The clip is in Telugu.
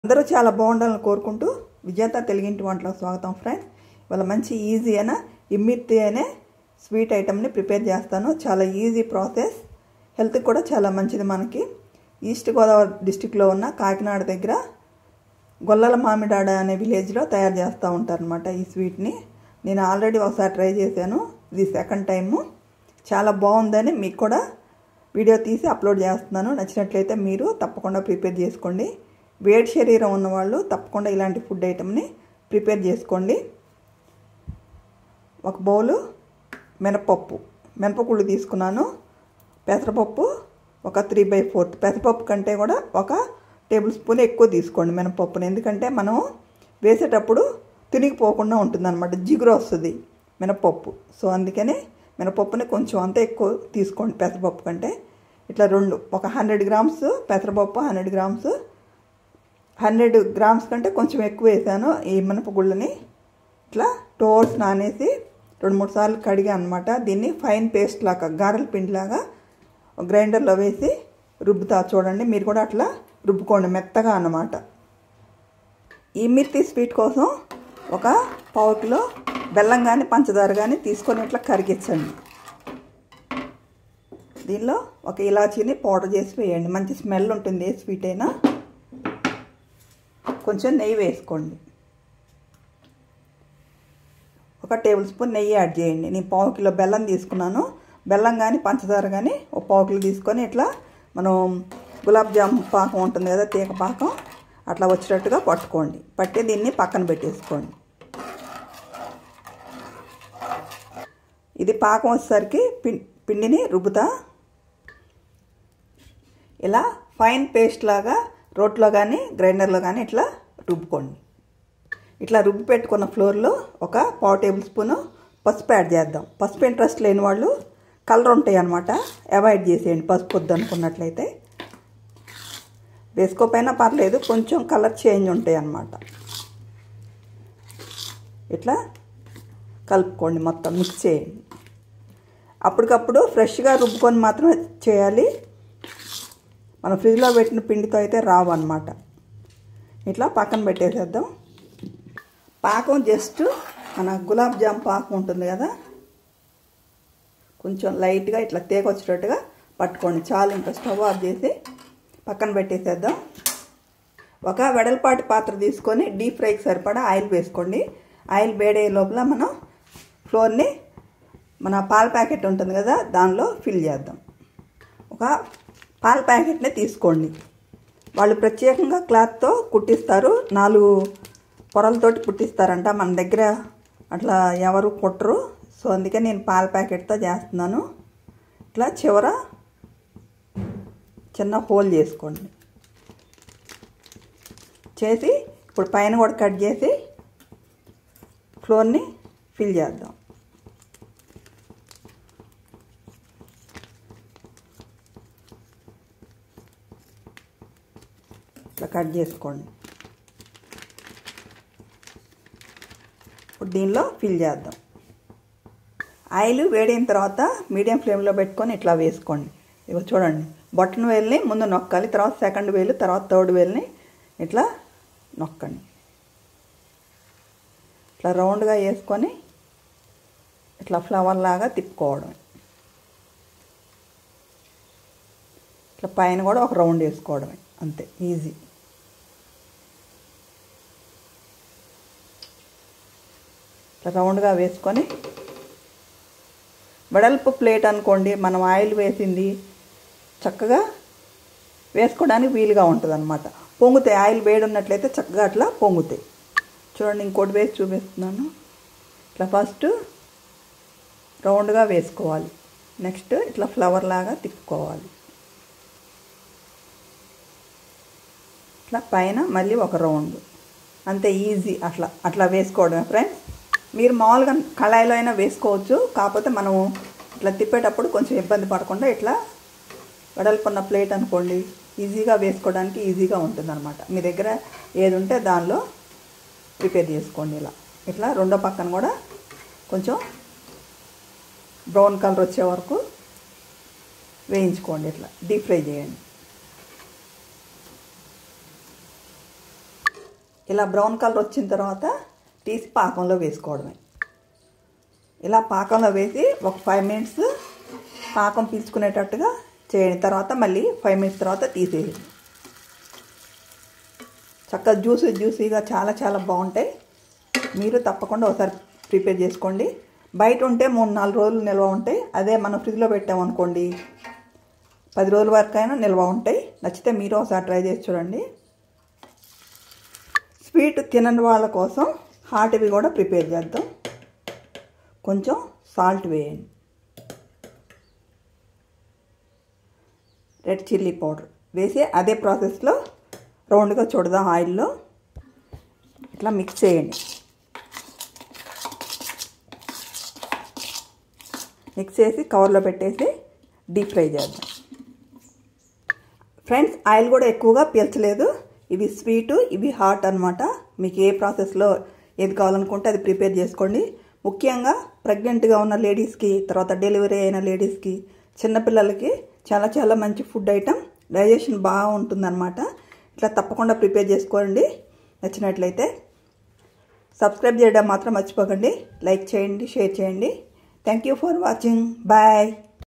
అందరూ చాలా బాగుండాలని కోరుకుంటూ విజేత తెలుగింటి వంటలకు స్వాగతం ఫ్రెండ్స్ ఇవాళ మంచి ఈజీ అయిన ఇమ్మిర్తి అనే స్వీట్ ఐటమ్ని ప్రిపేర్ చేస్తాను చాలా ఈజీ ప్రాసెస్ హెల్త్కి కూడా చాలా మంచిది మనకి ఈస్ట్ గోదావరి డిస్టిక్లో ఉన్న కాకినాడ దగ్గర గొల్లల మామిడాడ అనే విలేజ్లో తయారు చేస్తూ ఉంటారనమాట ఈ స్వీట్ని నేను ఆల్రెడీ ఒకసారి ట్రై చేశాను ఇది సెకండ్ టైము చాలా బాగుందని మీకు కూడా వీడియో తీసి అప్లోడ్ చేస్తున్నాను నచ్చినట్లయితే మీరు తప్పకుండా ప్రిపేర్ చేసుకోండి వేడి శరీరం ఉన్నవాళ్ళు తప్పకుండా ఇలాంటి ఫుడ్ ఐటమ్ని ప్రిపేర్ చేసుకోండి ఒక బౌలు మినపప్పు మినపగుళ్ళు తీసుకున్నాను పెసరపప్పు ఒక త్రీ బై ఫోర్త్ పెసరపప్పు కంటే కూడా ఒక టేబుల్ స్పూన్ ఎక్కువ తీసుకోండి మినపప్పుని ఎందుకంటే మనం వేసేటప్పుడు తినిగిపోకుండా ఉంటుందన్నమాట జిగురు వస్తుంది మినపప్పు సో అందుకని మినపప్పుని కొంచెం అంత ఎక్కువ తీసుకోండి పెసరపప్పు కంటే ఇట్లా రెండు ఒక హండ్రెడ్ గ్రామ్స్ పెసరపప్పు హండ్రెడ్ గ్రామ్స్ హండ్రెడ్ గ్రామ్స్ కంటే కొంచెం ఎక్కువ వేసాను ఈ మినపగుళ్ళని ఇట్లా టోర్స్ నానేసి రెండు మూడు సార్లు కడిగా అనమాట దీన్ని ఫైన్ పేస్ట్ లాగా గారెల పిండిలాగా గ్రైండర్లో వేసి రుబ్బుతా చూడండి మీరు కూడా అట్లా రుబ్బుకోండి మెత్తగా అన్నమాట ఈ మిర్తి స్వీట్ కోసం ఒక పావు కిలో బెల్లం కానీ పంచదార కానీ తీసుకొని ఇట్లా కరిగించండి దీనిలో ఒక ఇలాచీని పౌడర్ చేసి వేయండి మంచి స్మెల్ ఉంటుంది ఏ స్వీట్ అయినా కొంచెం నెయ్యి వేసుకోండి ఒక టేబుల్ స్పూన్ నెయ్యి యాడ్ చేయండి నేను పావు కిలో బెల్లం తీసుకున్నాను బెల్లం కానీ పంచదార కానీ ఒక పావు కిలో తీసుకొని ఇట్లా మనం గులాబ్ జామ్ పాకం ఉంటుంది కదా తీగ పాకం అట్లా వచ్చేటట్టుగా పట్టుకోండి పట్టి దీన్ని పక్కన పెట్టేసుకోండి ఇది పాకం వచ్చేసరికి పిండిని రుబ్బుతా ఇలా ఫైన్ పేస్ట్ లాగా రోట్లో కానీ గ్రైండర్లో కానీ ఇట్లా రుబ్బుకోండి ఇట్లా రుబ్బి పెట్టుకున్న ఫ్లోర్లో ఒక పావు టేబుల్ స్పూను పసుపు యాడ్ చేద్దాం పసుపు ఇంట్రెస్ట్ లేని వాళ్ళు కలర్ ఉంటాయి అనమాట అవాయిడ్ చేసేయండి పసుపు వద్దు అనుకున్నట్లయితే వేసుకోపోయినా పర్లేదు కొంచెం కలర్ చేంజ్ ఉంటాయి అన్నమాట ఇట్లా కలుపుకోండి మొత్తం మిక్స్ చేయండి అప్పటికప్పుడు ఫ్రెష్గా రుబ్బుకొని మాత్రం చేయాలి మనం ఫ్రిడ్జ్లో పెట్టిన పిండితో అయితే రావు అనమాట ఇట్లా పక్కన పెట్టేసేద్దాం పాకం జస్ట్ మన గులాబ్ జామ్ పాకం ఉంటుంది కదా కొంచెం లైట్గా ఇట్లా తేగ వచ్చేటట్టుగా పట్టుకోండి చాలు ఇంకా స్టవ్ ఆఫ్ చేసి పక్కన పెట్టేసేద్దాం ఒక వెడల్పాటి పాత్ర తీసుకొని డీప్ ఫ్రైకి సరిపడా ఆయిల్ వేసుకోండి ఆయిల్ వేడే లోపల మనం ఫ్లోర్ని మన పాల ప్యాకెట్ ఉంటుంది కదా దానిలో ఫిల్ చేద్దాం ఒక పాల ప్యాకెట్నే తీసుకోండి వాళ్ళు ప్రత్యేకంగా క్లాత్తో కుట్టిస్తారు నాలుగు పొరలతోటి పుట్టిస్తారంట మన దగ్గర అట్లా ఎవరు కుట్టరు సో అందుకే నేను పాల ప్యాకెట్తో చేస్తున్నాను ఇట్లా చివర చిన్న హోల్ చేసుకోండి చేసి ఇప్పుడు పైన కూడా కట్ చేసి ఫ్లోర్ని ఫిల్ చేద్దాం ఇట్లా కట్ చేసుకోండి ఇప్పుడు దీనిలో ఫిల్ చేద్దాం ఆయిల్ వేడైన తర్వాత మీడియం ఫ్లేమ్లో పెట్టుకొని ఇట్లా వేసుకోండి ఇగో చూడండి బొట్టన వేలుని ముందు నొక్కాలి తర్వాత సెకండ్ వేలు తర్వాత థర్డ్ వేలుని ఇట్లా నొక్కండి ఇట్లా రౌండ్గా వేసుకొని ఇట్లా ఫ్లవర్ లాగా తిప్పుకోవడం ఇట్లా పైన కూడా ఒక రౌండ్ వేసుకోవడమే అంతే ఈజీ ఇట్లా రౌండ్గా వేసుకొని వెడల్పు ప్లేట్ అనుకోండి మనం ఆయిల్ వేసింది చక్కగా వేసుకోవడానికి వీలుగా ఉంటుంది అనమాట పొంగుతాయి ఆయిల్ వేడి ఉన్నట్లయితే చక్కగా అట్లా పొంగుతాయి చూడండి ఇంకోటి వేసి చూపిస్తున్నాను ఇట్లా ఫస్ట్ రౌండ్గా వేసుకోవాలి నెక్స్ట్ ఇట్లా ఫ్లవర్ లాగా తిప్పుకోవాలి ఇట్లా పైన మళ్ళీ ఒక రౌండ్ అంతే ఈజీ అట్లా అట్లా వేసుకోవడమే ఫ్రెండ్స్ మీరు మామూలుగా కళాయిలో అయినా వేసుకోవచ్చు కాకపోతే మనం ఇట్లా తిప్పేటప్పుడు కొంచెం ఇబ్బంది పడకుండా ఇట్లా వెడల్పున్న ప్లేట్ అనుకోండి ఈజీగా వేసుకోవడానికి ఈజీగా ఉంటుందన్నమాట మీ దగ్గర ఏది ఉంటే దానిలో ప్రిపేర్ చేసుకోండి ఇలా ఇట్లా రెండో పక్కన కూడా కొంచెం బ్రౌన్ కలర్ వచ్చే వరకు వేయించుకోండి ఇట్లా డీప్ ఫ్రై చేయండి ఇలా బ్రౌన్ కలర్ వచ్చిన తర్వాత తీసి పాకంలో వేసుకోవడమే ఇలా పాకంలో వేసి ఒక ఫైవ్ మినిట్స్ పాకం పీల్చుకునేటట్టుగా చేయండి తర్వాత మళ్ళీ ఫైవ్ మినిట్స్ తర్వాత తీసేయండి చక్కగా జ్యూసీ జ్యూసీగా చాలా చాలా బాగుంటాయి మీరు తప్పకుండా ఒకసారి ప్రిపేర్ చేసుకోండి బయట ఉంటే మూడు నాలుగు రోజులు నిల్వ ఉంటాయి అదే మనం ఫ్రిడ్జ్లో పెట్టామనుకోండి పది రోజుల వరకు అయినా నిల్వ ఉంటాయి నచ్చితే మీరు ఒకసారి ట్రై చేసి చూడండి స్వీట్ తినని వాళ్ళ కోసం హాట్వి కూడా ప్రిపేర్ చేద్దాం కొంచెం సాల్ట్ వేయండి రెడ్ చిల్లీ పౌడర్ వేసి అదే ప్రాసెస్లో రౌండ్గా చూడదాం ఆయిల్లో ఇట్లా మిక్స్ చేయండి మిక్స్ చేసి కవర్లో పెట్టేసి డీప్ ఫ్రై చేద్దాం ఫ్రెండ్స్ ఆయిల్ కూడా ఎక్కువగా పీల్చలేదు ఇవి స్వీటు ఇవి హాట్ అనమాట మీకు ఏ ప్రాసెస్లో ఏది కావాలనుకుంటే అది ప్రిపేర్ చేసుకోండి ముఖ్యంగా ప్రెగ్నెంట్గా ఉన్న లేడీస్కి తర్వాత డెలివరీ అయిన లేడీస్కి చిన్నపిల్లలకి చాలా చాలా మంచి ఫుడ్ ఐటమ్ డైజెషన్ బాగుంటుందన్నమాట ఇట్లా తప్పకుండా ప్రిపేర్ చేసుకోండి నచ్చినట్లయితే సబ్స్క్రైబ్ చేయడం మాత్రం మర్చిపోకండి లైక్ చేయండి షేర్ చేయండి thank you for watching bye